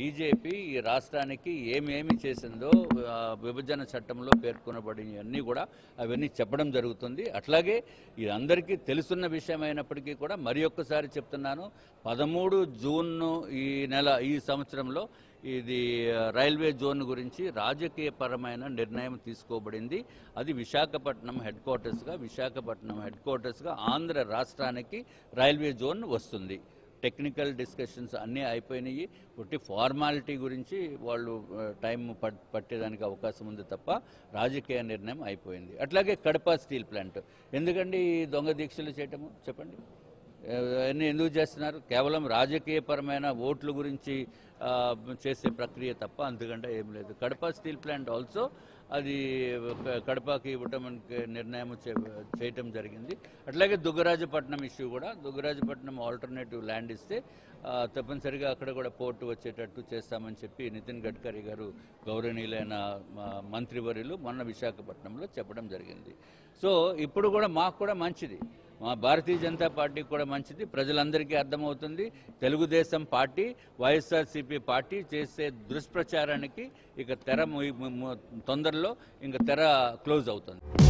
BJP ఈ రాష్ట్రానికి ఏమేమి చేసిందో ఆ, విభజన చట్టంలో పేర్కొనబడినవన్నీ కూడా అవన్నీ చెప్పడం జరుగుతుంది అట్లాగే ఇది అందరికీ తెలుసున్న విషయం అయినప్పటికీ కూడా మరి ఒక్కసారి చెప్తున్నాను పదమూడు జూన్ ఈ నెల ఈ సంవత్సరంలో ఇది ఆ, రైల్వే జోన్ గురించి రాజకీయపరమైన నిర్ణయం తీసుకోబడింది అది విశాఖపట్నం హెడ్ క్వార్టర్స్గా విశాఖపట్నం హెడ్ క్వార్టర్స్గా ఆంధ్ర రాష్ట్రానికి రైల్వే జోన్ వస్తుంది టెక్నికల్ డిస్కషన్స్ అన్నీ అయిపోయినాయి ఒకటి ఫార్మాలిటీ గురించి వాళ్ళు ఆ, టైం పట్- పట్టేదానికి అవకాశం ఉంది తప్ప రాజకీయ నిర్ణయం అయిపోయింది అట్లాగే కడప స్టీల్ ప్లాంట్ ఎందుకండి ఈ దొంగ దీక్షలు చేయటము చెప్పండి ఆ, అన్నీ ఎందుకు చేస్తున్నారు కేవలం రాజకీయపరమైన ఓట్ల గురించి ఆ, చేసే ప్రక్రియ తప్ప అంతకంటే ఏం లేదు కడప స్టీల్ ప్లాంట్ ఆల్సో అది క- కడపకి ఇవ్వటం నిర్ణయం చే- చేయటం జరిగింది అట్లాగే దుగ్గరాజపట్నం ఇష్యూ కూడా దుగ్గరాజపట్నం ఆల్టర్నేటివ్ ల్యాండ్ ఇస్తే ఆ, తప్పనిసరిగా అక్కడ కూడా పోర్టు వచ్చేటట్టు చేస్తామని చెప్పి నితిన్ గడ్కరీ గారు గౌరవనీయులైన మా మంత్రివర్యులు మొన్న విశాఖపట్నంలో చెప్పడం జరిగింది సో ఇప్పుడు కూడా మాకు కూడా మంచిది మా భారతీయ జనతా పార్టీకి కూడా మంచిది ప్రజలందరికీ అర్థమవుతుంది తెలుగుదేశం పార్టీ వైఎస్ఆర్సీపీ పార్టీ చేసే దుష్ప్రచారానికి ఇక తెర ము- ము- తొందరలో ఇంకా తెర క్లోజ్ అవుతుంది